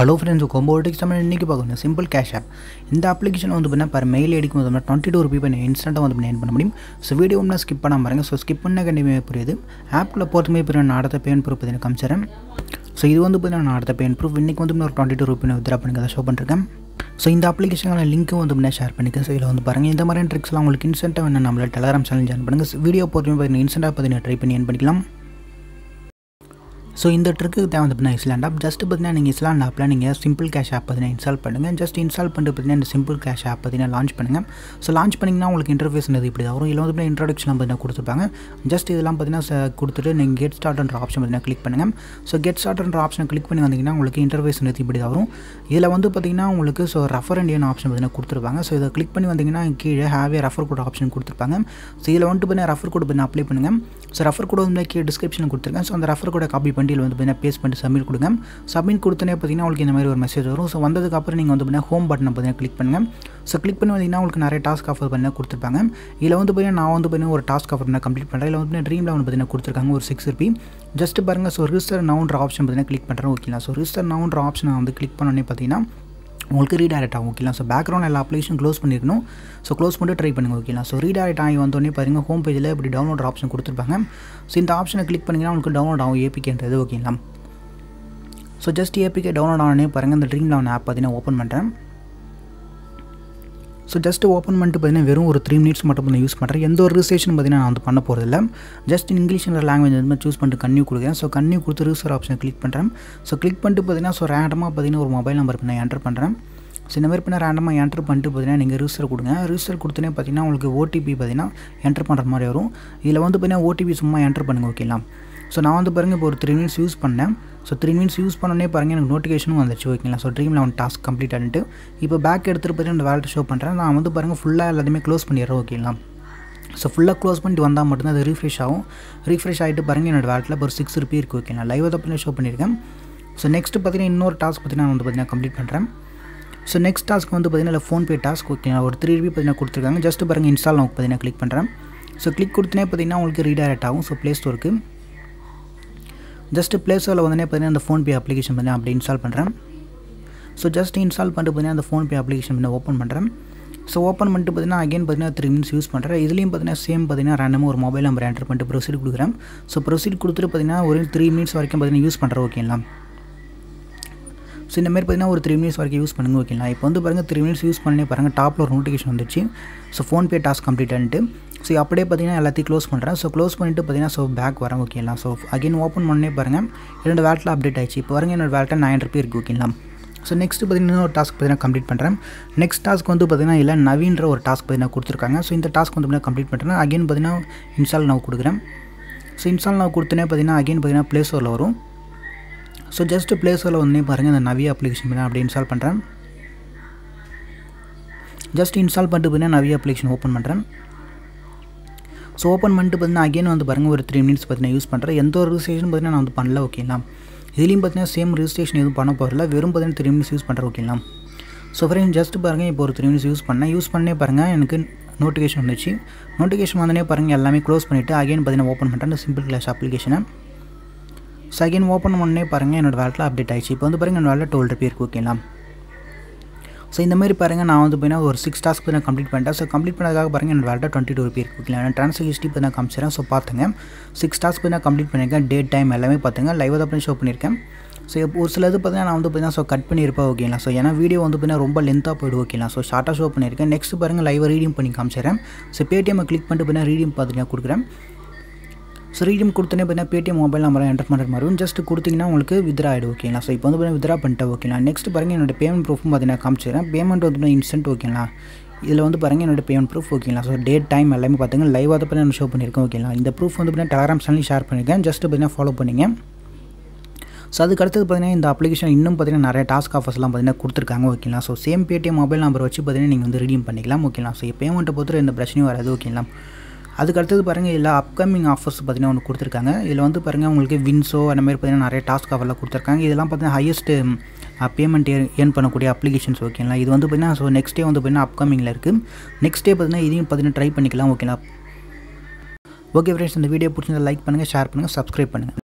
hello friends கொம்போட்டிக்ஸ் Tamil இன்றைக்கி பார்க்கணும் simple cash app இந்த அப்ளிகேஷன் வந்து பார்த்தீங்கன்னா பர் மெயில் அடிக்கும் போது டுவெண்ட்டி டூ ருபி பண்ணி இன்ஸ்டண்ட்டாக வந்து ஏர்ன் பண்ண முடியும் ஸோ வீடியோ ஒன்றா ஸ்கிப் பண்ணாமல் பாருங்கள் ஸோ ஸ்கிப் பண்ண கண்டிப்பாக புரியுது ஆப்பில் போகிறதுமே இப்போ நான் அடுத்த பேன் ப்ரூஃப் பார்த்தீங்கன்னா காமிச்சிடறேன் ஸோ இது வந்து பார்த்தீங்கன்னா நான் அடுத்த பேன் ப்ரூஃப் இன்றைக்கி வந்து ஒரு டுவெண்ட்டி டூ ருபி நான் வித்ரா பண்ணி ஷோ பண்ணிருக்கேன் ஸோ இந்த அப்ளிகேஷனான லிங்க்கும் வந்து முன்னே ஷேர் பண்ணிக்கேன் ஸோ இதில் வந்து பாருங்கள் இந்த மாதிரியான ட்ரிக்ஸ்லாம் உங்களுக்கு இன்ஸ்டண்ட்டாக வேணும் நம்மள டெலகிராம் சேனல் ஜாயின் பண்ணுங்கள் வீடியோ போகிறதுமே பார்த்தீங்கன்னா இன்ஸ்டண்ட்டாக பார்த்தீங்கன்னா ட்ரை பண்ணி ஏன் பண்ணிக்கலாம் ஸோ இந்த ட்ரிக்கு தேவை வந்து பார்த்தீங்கன்னா இஸ்லாண்ட் ஆப் ஜஸ்ட் பார்த்தீங்கன்னா நீங்கள் இஸ்லாண்ட் ஆப்பில் நீங்கள் சிம்பிள் கேஷ் ஆப் பார்த்தீங்கன்னா இன்ஸ்டால் பண்ணுங்கள் ஜஸ்ட் இன்ஸ்டால் பண்ணிட்டு பார்த்தீங்கன்னா இந்த சிம்பிள் கேஷ் ஆப் பார்த்தீங்கன்னா லான்ச் பண்ணுங்கள் ஸோ லான்ச் பண்ணிங்கன்னா உங்களுக்கு இன்டர்ஃபேஸ் இப்படி தான் வரும் இதில் வந்து இன்ட்ரடக்ஷன் பார்த்தீங்கன்னா கொடுத்துருப்பாங்க ஜஸ்ட் இதெல்லாம் பார்த்தீங்கன்னா கொடுத்துட்டு நீங்கள் கெட் ஸ்டார்ட்ன்ற ஆப்ஷன் பார்த்தீங்கன்னா கிளிக் பண்ணுங்கள் ஸோ கெட் ஸ்டார்ட்ன்ற ஆப்ஷன் கிளிக் பண்ணி வந்தீங்கன்னா உங்களுக்கு இன்டர்ஃபேஸ் இப்படி தான் வரும் இதில் வந்து பார்த்தீங்கன்னா உங்களுக்கு ஸோ ரெஃபர் இண்டியன் ஆப்ஷன் பார்த்தீங்கன்னா கொடுத்துருப்பாங்க ஸோ இதை கிளிக் பண்ணி வந்தீங்கன்னா கீழே ஹேவே ரெஃபர் கோட் ஆப்ஷன் கொடுத்துருப்பாங்க ஸோ இதில் வந்துட்டு பார்த்தீங்கன்னா ரெஃபர் கோட் பண்ணி அப்ளை பண்ணுங்கள் ஸோ ரெஃபர் கோட் வந்து கீழே டிஸ்கிரிப்ஷன் கொடுத்துருக்கேன் ஸோ அந்த ரெஃபர் கோடை காப்பி பண்ணி இதில் வந்து பார்த்தீங்கன்னா பேஸ்ட் பண்ணிட்டு சப்மிட் கொடுங்க சப்மிட் கொடுத்தனே பார்த்தீங்கன்னா உங்களுக்கு இந்த மாதிரி ஒரு மெசேஜ் வரும் ஸோ வந்ததுக்கப்புறம் நீங்கள் வந்து பார்த்தீங்கன்னா ஹோம் பட்டனை பார்த்தீங்கன்னா கிளிக் பண்ணுங்கள் ஸோ கிளிக் பண்ணி வந்தீங்கன்னா உங்களுக்கு நிறைய டாஸ்க் ஆஃபர் பண்ணி கொடுத்துருப்பாங்க இதில் வந்து பார்த்தீங்கன்னா நான் வந்து பார்த்தீங்கன்னா ஒரு டாஸ்க் ஆஃபர் பண்ண கம்ப்ளீட் பண்ணுறேன் இதில் வந்து ட்ரீம் லெவன் பார்த்தீங்கன்னா கொடுத்துருக்காங்க ஒரு சிக்ஸ் ருபி ஜஸ்ட் பாருங்கள் ஸோ ரிஜிஸ்டர் நவுன்ற ஆப்ஷன் பார்த்தீங்கன்னா கிளிக் பண்ணுறேன் ஓகேங்களா ஸோ ரிஜிஸ்டர் நவுன்ற ஆப்ஷனை வந்து கிளிக் பண்ணோன்னே பார்த்தீங்கன்னா உங்களுக்கு ரீடைரக்ட் ஆகும் ஓகேங்களா ஸோ பேக்ரவுண்ட் எல்லா அப்ளிகேஷன் க்ளோஸ் பண்ணிருக்கணும் ஸோ க்ளோஸ் பண்ணிட்டு ட்ரை பண்ணுங்கள் ஓகேங்களா ஸோ ரீடைரக்ட் ஆகி வந்தோடனே பாருங்கள் ஹோம் பேஜில் இப்படி டவுன்லோட் ஆப்ஷன் கொடுத்துருப்பாங்க ஸோ இந்த ஆப்ஷனை கிளிக் பண்ணிங்கன்னா உங்களுக்கு டவுன்லோட் ஆகும் ஏபிகேன்றது ஓகேங்களா ஸோ ஜஸ்ட் ஏபிகே டவுன்லோட் ஆனே பாருங்கள் இந்த ட்ரீம் லெவன் ஆப் பார்த்தீங்கன்னா ஓப்பன் பண்ணுறேன் ஸோ ஜஸ்ட் ஓப்பன் பண்ணிட்டு பார்த்தீங்கன்னா வெறும் ஒரு த்ரீ மினிட்ஸ் மட்டும் நான் யூஸ் பண்ணுறேன் எந்த ஒரு ரிஜிஸ்ட்ரேஷன் பார்த்தீங்கன்னா நான் வந்து பண்ண போகிறதில்ல ஜஸ்ட் இங்கிலீஷ்ன்ற லாங்குவேஜ் வந்து சூஸ் பண்ணிட்டு கன்னியூ கொடுக்குறேன் ஸோ கன்னியூ கொடுத்து ரிஜிஸ்டர் ஆப்ஷன் கிளிக் பண்ணுறேன் ஸோ கிளிக் பண்ணிட்டு பார்த்தீங்கன்னா ஸோ ரேண்டமாக பார்த்தீங்கன்னா ஒரு மொபைல் நம்பர் நான் என்டர் பண்ணுறேன் ஸோ இந்த மாதிரி பண்ண ரேண்டமாக என்டர் பண்ணிட்டு பார்த்தீங்கன்னா நீங்கள் ரிஜிஸ்டர் கொடுங்க ரிஜிஸ்டர் கொடுத்தனே பார்த்தீங்கன்னா உங்களுக்கு ஓடிபி பார்த்தீங்கன்னா என்டர் பண்ணுற மாதிரி வரும் இதில் வந்து பார்த்தீங்கன்னா ஓடிபி சும்மா என்டர் பண்ணுங்கள் ஓகேங்களா ஸோ நான் வந்து பாருங்கள் இப்போ ஒரு த்ரீ மினிட்ஸ் யூஸ் பண்ணேன் ஸோ த்ரீ மினிட்ஸ் யூஸ் பண்ணோன்னே பாருங்கள் எனக்கு நோட்டிஃபிகேஷனும் வந்துச்சு ஓகேங்களா so Dream eleven task complete ஆகிட்டு இப்போ பேக் எடுத்துகிட்டு போய் அந்த வேலட் ஷோ பண்ணுறேன் நான் வந்து பாருங்கள் ஃபுல்லாக எல்லாத்தையுமே க்ளோஸ் பண்ணிடுறேன் ஓகேங்களா ஸோ ஃபுல்லாக க்ளோஸ் பண்ணிட்டு வந்தால் மட்டும்தான் அது ரீஃப்ரெஷ் ஆகும் ரீஃப்ரெஷ் ஆகிட்டு பாருங்கள் என்னோடய வேலட்டில் ஒரு சிக்ஸ் ருபி இருக்குது ஓகேங்களா லைவ் தான் ஷோ பண்ணியிருக்கேன் ஸோ நெக்ஸ்ட் பார்த்தீங்கன்னா இன்னொரு டாஸ்க் பார்த்தீங்கன்னா நான் வந்து பார்த்தீங்கன்னா கம்ப்ளீட் பண்ணுறேன் ஸோ நெக்ஸ்ட் டாஸ்க் வந்து பார்த்தீங்கன்னா ஃபோன்பே டாஸ்க் ஓகேங்களா ஒரு த்ரீ ருபி பார்த்தீங்கன்னா கொடுத்துருக்காங்க ஜஸ்ட் பாருங்கள் இன்ஸ்டால் நான் பார்த்தீங்கன்னா கிளிக் பண்ணுறேன் ஸோ கிளிக் கொடுத்தனே பார்த்தீங்கன்னா உங்களுக்கு ரீடைரக்ட் ஆகும் ஸோ ப்ளே ஸ்டோருக்கு ஜஸ்ட் ப்ளே ஸ்டோரில் வந்தனே பார்த்தீங்கன்னா அந்த ஃபோன்பே அப்ளிகேஷன் பண்ணி அப்படி இன்ஸ்டால் பண்ணுறேன் ஸோ ஜஸ்ட் இன்ஸ்டால் பண்ணிட்டு பார்த்தீங்கன்னா அந்த ஃபோன்பே அப்ளிகேஷன் பண்ணி ஓப்பன் பண்ணுறேன் ஸோ ஓப்பன் பண்ணிட்டு பார்த்தீங்கன்னா அகைன் பார்த்தீங்கன்னா த்ரீ மினிட்ஸ் யூஸ் பண்ணுறேன் இதுலேயும் பார்த்தீங்கன்னா சேம் பார்த்தீங்கன்னா ரேண்டமாக ஒரு மொபைல் நம்பர் என்டர் பண்ணிட்டு ப்ரொசீட் கொடுக்குறேன் ஸோ ப்ரொசீட் கொடுத்துட்டு பார்த்தீங்கன்னா ஒரு த்ரீ மினிட்ஸ் வரைக்கும் பார்த்தீங்கன்னா யூஸ் பண்ணுறேன் ஓகேங்களா ஸோ இந்த மாதிரி பார்த்தீங்கன்னா ஒரு த்ரீ மினிட்ஸ் வரைக்கும் யூஸ் பண்ணுங்க ஓகேங்களா இப்போ வந்து பாருங்கள் த்ரீ மினிட்ஸ் யூஸ் பண்ணி பாருங்கள் டாப்பில் ஒரு நோட்டிஃபிகேஷன் வந்துச்சு ஸோ ஃபோன்பே டாஸ்க் கம்ப்ளீட் ஆகிட்டு ஸோ அப்படியே பார்த்தீங்கன்னா எல்லாத்தையும் க்ளோஸ் பண்ணுறேன் ஸோ க்ளோஸ் பண்ணிட்டு பார்த்தீங்கன்னா ஸோ பேக் வரேன் ஓகேங்களா ஸோ அகைன் ஓப்பன் பண்ணே பாருங்கள் என்னோட வேலட்டில் அப்டேட் ஆயிடுச்சு இப்போ பாருங்கள் என்னோட வேலட்டில் நைன் ருபி இருக்குது ஓகேங்களா ஸோ நெக்ஸ்ட் பார்த்தீங்கன்னா ஒரு டாஸ்க் பார்த்தீங்கன்னா கம்ப்ளீட் பண்ணுறேன் நெக்ஸ்ட் டாஸ்க் வந்து பார்த்தீங்கன்னா இல்லை நவீன்ற ஒரு டாஸ்க் பார்த்தீங்கன்னா கொடுத்துருக்காங்க ஸோ இந்த டாஸ்க் வந்து பார்த்தீங்கன்னா கம்ப்ளீட் பண்ணுறேன் அகைன் பார்த்தீங்கன்னா இன்ஸ்டால் நான் கொடுக்குறேன் ஸோ இன்ஸ்டால் நான் கொடுத்தனே பார்த்தீங்கன்னா அகைன் பார்த்தீங்கன்னா ப்ளே ஸ்டோரில் வரும் ஸோ ஜஸ்ட் ப்ளே ஸ்டோரில் வந்து பாருங்கள் இந்த நவி அப்ளிகேஷன் பண்ணி அப்படி இன்ஸ்டால் பண்ணுறேன் ஜஸ்ட் இன்ஸ்டால் பண்ணிட்டு பார்த்தீங்கன்னா நவி அப்ளிகேஷன் ஓப்பன் பண்ணுறேன் ஸோ ஓப்பன் பண்ணிட்டு பார்த்தீங்கன்னா அகைன் வந்து பாருங்கள் ஒரு த்ரீ மினிட்ஸ் பார்த்தீங்கன்னா யூஸ் பண்ணுறேன் எந்த ஒரு ரிஜிஸ்ட்ரேஷன் பார்த்தீங்கன்னா நான் வந்து பண்ணல ஓகேங்களா இதுலேயும் பார்த்தீங்கன்னா சேம் ரிஜிஸ்ட்ரேஷன் எதுவும் பண்ண போகிறதில்ல வெறும் பார்த்தீங்கன்னா த்ரீ மினிட்ஸ் யூஸ் பண்ணுறேன் ஓகேங்களா ஸோ ஃப்ரெண்ட்ஸ் ஜஸ்ட் பாருங்கள் இப்போ ஒரு த்ரீ மினிட்ஸ் யூஸ் பண்ணேன் யூஸ் பண்ணே பாருங்கள் எனக்கு நோட்டிஃபிகேஷன் வந்துச்சு நோட்டிஃபிகேஷன் வந்தனே பாருங்கள் எல்லாமே க்ளோஸ் பண்ணிவிட்டு அகைன் பார்த்தீங்கன்னா ஓப்பன் பண்ணுறேன் இந்த சிம்பிள் கிளாஸ் அப்ளிகேஷனை ஸோ அகைன் ஓப்பன் பண்ணே பாருங்கள் என்னோடய வேலட்டில் அப்டேட் ஆகிடுச்சு இப்போ வந்து பாருங்கள் என்னோட வேலை டுவெல் ருபி இருக்குது ஓகேங்களா ஸோ இந்த மாதிரி பாருங்கள் நான் வந்து பார்த்தீங்கன்னா ஒரு சிக்ஸ் டாஸ்க் நான் கம்ப்ளீட் பண்ணிட்டேன் ஸோ கம்ப்ளீட் பண்ணதுக்காக பாருங்கள் என்னோட வேலை டுவெண்ட்டி டூ ருபி இருக்குது ஓகேங்களா நான் ட்ரான்ஸ்ஃபர் ஹிஸ்ட்ரி இப்போ நான் காமிச்சிடறேன் ஸோ பார்த்துங்க சிக்ஸ் டாஸ்க் நான் கம்ப்ளீட் பண்ணியிருக்கேன் டேட் டைம் எல்லாமே பார்த்துங்க லைவாக தான் பண்ணி ஷோ பண்ணியிருக்கேன் ஸோ ஒரு சில இது பார்த்தீங்கன்னா நான் வந்து பார்த்தீங்கன்னா ஸோ கட் பண்ணியிருப்பேன் ஓகேங்களா ஸோ ஏன்னா வீடியோ வந்து பார்த்தீங்கன்னா ரொம்ப லென்த்தாக போய்டும் ஓகேங்களா ஸோ ஷார்ட்டாக ஷோ பண்ணியிருக்கேன் நெக்ஸ்ட் பாருங்கள் லைவாக ரீடிங் பண்ணி காமிச்சிடுறேன் ஸோ பேடிஎம்மை கிளிக் பண்ணிட்டு பார்த்தீங்கன்னா ரீடிங் பார்த்துட்டு கொடுக்குறேன் ஸோ ரீடியம் கொடுத்தனே பார்த்தீங்கன்னா பேடிஎம் மொபைல் நம்பர் என்டர் பண்ணுற மாதிரி வரும் ஜஸ்ட் கொடுத்தீங்கன்னா உங்களுக்கு வித்ரா ஆகிடும் ஓகேங்களா ஸோ இப்போ வந்து பார்த்தீங்கன்னா வித்ரா பண்ணிட்டேன் ஓகேங்களா நெக்ஸ்ட் பாருங்கள் என்னோட பேமெண்ட் ப்ரூஃபும் பார்த்தீங்கன்னா காமிச்சிடுறேன் பேமெண்ட் வந்து இன்ஸ்டன்ட் ஓகேங்களா இதில் வந்து பாருங்கள் என்னோட பேமெண்ட் ப்ரூஃப் ஓகேங்களா ஸோ டேட் டைம் எல்லாமே பார்த்துங்க லைவாக தான் பண்ணி ஷோ பண்ணியிருக்கேன் ஓகேங்களா இந்த ப்ரூஃப் வந்து பார்த்தீங்கன்னா டெலகிராம் சேனல் ஷேர் பண்ணியிருக்கேன் ஜஸ்ட் பார்த்தீங்கன்னா ஃபாலோ பண்ணிங்க ஸோ அதுக்கு அடுத்தது பார்த்தீங்கன்னா இந்த அப்ளிகேஷன் இன்னும் பார்த்தீங்கன்னா நிறைய டாஸ்க் ஆஃபர்ஸ்லாம் பார்த்தீங்கன்னா கொடுத்துருக்காங்க ஓகேங்களா so same Paytm mobile number வச்சு பார்த்தீங்கன்னா நீங்கள் வந்து ரீடியம் பண்ணிக்கலாம் ஓகேங்களா ஸோ பேமெண்ட்டை பொறுத்த எந்த பிரச்சனையும் வராது ஓகேங்களா அதுக்கு அடுத்தது பாருங்கள் இதில் அப்கமிங் ஆஃபர்ஸ் பார்த்தீங்கன்னா ஒன்று கொடுத்துருக்காங்க இதில் வந்து பாருங்கள் உங்களுக்கு வின்ஸோ அந்த மாதிரி பார்த்தீங்கன்னா நிறைய டாஸ்க் ஆஃபர்லாம் கொடுத்துருக்காங்க இதெல்லாம் பார்த்தீங்கன்னா ஹையஸ்ட்டு பேமெண்ட் ஏர்ன் பண்ணக்கூடிய அப்ளிகேஷன்ஸ் ஓகேங்களா இது வந்து பார்த்தீங்கன்னா ஸோ நெக்ஸ்ட் டே வந்து பார்த்தீங்கன்னா அப்கமிங்கில் இருக்குது நெக்ஸ்ட் டே பார்த்தீங்கன்னா இதையும் பார்த்தீங்கன்னா ட்ரை பண்ணிக்கலாம் ஓகேங்களா ஓகே ஃப்ரெண்ட்ஸ் இந்த வீடியோ பிடிச்சிருந்தா லைக் பண்ணுங்கள் ஷேர் பண்ணுங்கள் சப்ஸ்கிரைப் பண்ணுங்கள்